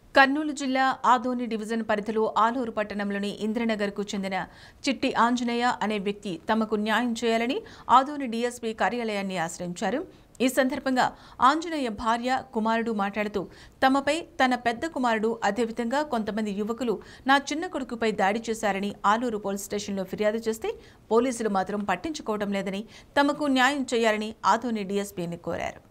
కర్నూలు జిల్లా ఆదోని డివిజన్ పరిధిలో ఆలూరు పట్టణంలోని ఇంద్రనగర్కు చెందిన చిట్టి ఆంజనేయ అనే వ్యక్తి తమకు న్యాయం చేయాలని ఆదోని డీఎస్పీ కార్యాలయాన్ని ఆశ్రయించారు ఈ సందర్భంగా ఆంజనేయ భార్య కుమారుడు మాట్లాడుతూ తమపై తన పెద్ద కుమారుడు అదేవిధంగా కొంతమంది యువకులు నా చిన్న కొడుకుపై దాడి చేశారని ఆలూరు పోలీస్ స్టేషన్లో ఫిర్యాదు చేస్తే పోలీసులు మాత్రం పట్టించుకోవడం లేదని తమకు న్యాయం చేయాలని ఆదోని డీఎస్పీని కోరారు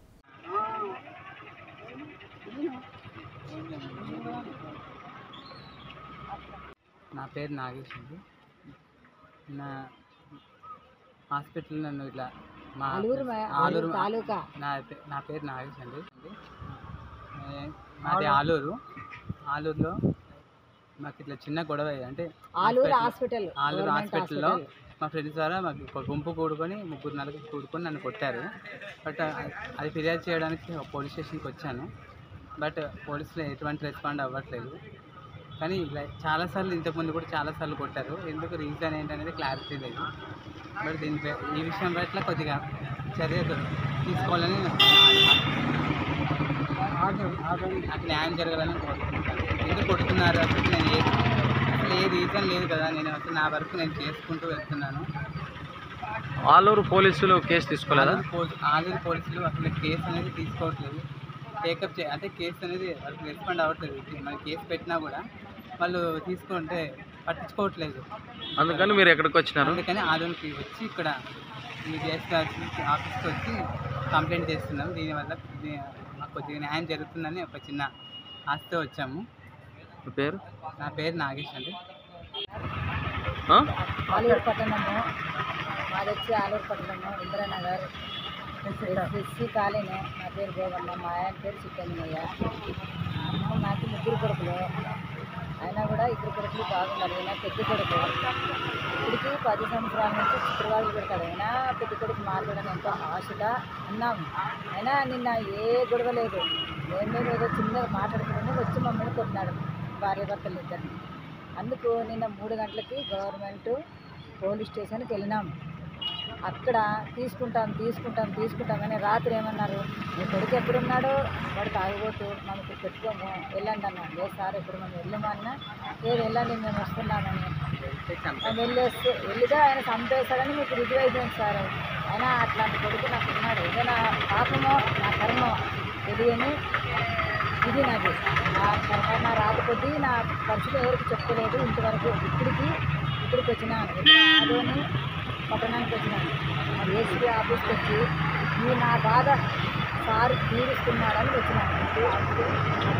నా పేరు నాగేష్ అండి నా హాస్పిటల్ నన్ను ఇట్లా మా ఆలూరు మ- ఆలూరు ఆలూరు తాలూకా నా పే- నా పేరు నాగేష్ అండి ఏ- మాది ఆలూరు ఆలూరులో మాకు ఇట్లా చిన్న గొడవ అయ్యింది. అంటే Alur hospital- hospital Alur government హాస్పిటల్లో హాస్పిటల్ మా ఫ్రెండ్స్ ద్వారా మాకు ఒక గుంపు కూడుకొని ముగ్గురు నలుగురు కూడుకొని నన్ను కొట్టారు బట్ అది ఫిర్యాదు చేయడానికి పోలీస్ స్టేషన్కి వచ్చాను బట్ పోలీసులు ఎటువంటి రెస్పాండ్ అవ్వట్లేదు కానీ ఇలా చాలాసార్లు ఇంతకుముందు కూడా చాలాసార్లు కొట్టారు ఎందుకు రీజన్ ఏంటనేది క్లారిటీ లేదు బట్ దీనిపై ఈ విషయం పట్ల కొద్దిగా చర్య తీసుకోవాలని నాకు న్యాయం జరగాలని కోరుకుంటున్నాను ఎందుకు కొడుతున్నారు అసలు నేను ఏ అసలు ఏ రీజన్ లేదు కదా నేను అసలు నా వరకు నేను చేసుకుంటూ వెళ్తున్నాను ఆలూరు పోలీసులు కేసు తీసుకోలేదా ఆలూరు పోలీ- ఆలూరు పోలీసులు అసలు కేసు అనేది తీసుకోవట్లేదు టేకప్ చే అంటే కేసు అనేది వాళ్ళకి రెస్పాండ్ అవ్వట్లేదు మన కేసు పెట్టినా కూడా వాళ్ళు తీసుకుంటే పట్టించుకోవట్లేదు అందుకని మీరు ఎక్కడికి వచ్చినారు అందుకని ఆలూరుకి వచ్చి ఇక్కడ ఈ డిఎస్పీ ఆఫీస్కి వచ్చి కంప్లైంట్ చేస్తున్నాం దీనివల్ల దీ- మాకు కొద్దిగా న్యాయం జరుగుతుందని ఒక చిన్న ఆశతో వచ్చాము మీ పేరు నా పేరు నాగేష్ అండి ఆ? ఆలూరు పట్టణము మాది వచ్చి ఆలూరు పట్టణము ఇంద్రనగర్ ఎస్సీ కాలనీ నా పేరు గోవమ్మ మా ఆయన పేరు చిట్టన్నయ్య నాకు ముగ్గురు కొడుకులు అయినా కూడా ఇద్దరు కొడుకులు బాగున్నారు అయినా పెద్ద కొడుకు ఇప్పటికి పది సంవత్సరాల నుంచి చిత్రవాళ్ళు పెడతాడు అయినా పెద్ద కొడుకు మాట్లాడని ఎంతో ఆశగా ఉన్నాము అయినా నిన్న ఏ గొడవ లేదు మేము మేము ఏదో చిన్నగా మాట్లాడుకుంటూ వచ్చి మమ్మల్ని కొట్టినాడు భార్య భర్తలు ఇద్దరిని అందుకు నిన్న మూడు గంటలకి గవర్నమెంట్ పోలీస్ స్టేషన్కి వెళ్ళినాం అక్కడ తీసుకుంటాం తీసుకుంటాం తీసుకుంటాం అని రాత్రి ఏమన్నారు మీ కొడుకు ఎక్కడున్నాడో వాడు తాగిపోతూ మనకు పెట్టుకోము వెళ్ళండి అన్నాడు లేదు సార్ ఇప్పుడు మేము వెళ్ళమన్నా లేదు వెళ్ళండి మేము వస్తున్నామని మేము వెళ్ళేస్తే వెళ్ళితే ఆయన చంపేశాడని మీకు రుజువు అయిపోయింది సార్ ఆయన అట్లాంటి కొడుకు నాకు ఉన్నాడు ఇదే నా పాపమో నా కర్మో తెలియని ఇది నాకు నా కర్మ నా రాత కొద్దీ నా పరిస్థితి ఎవరికి చెప్పలేదు ఇంతవరకు ఇప్పటికి ఇప్పటికి వచ్చినాను ఇక్కడ ఆదోని పట్టణానికి వచ్చినాను మరి ఏసీ ఆఫీస్కి వచ్చి ఈ నా బాధ సార్ తీరుస్తున్నాడని వచ్చినాను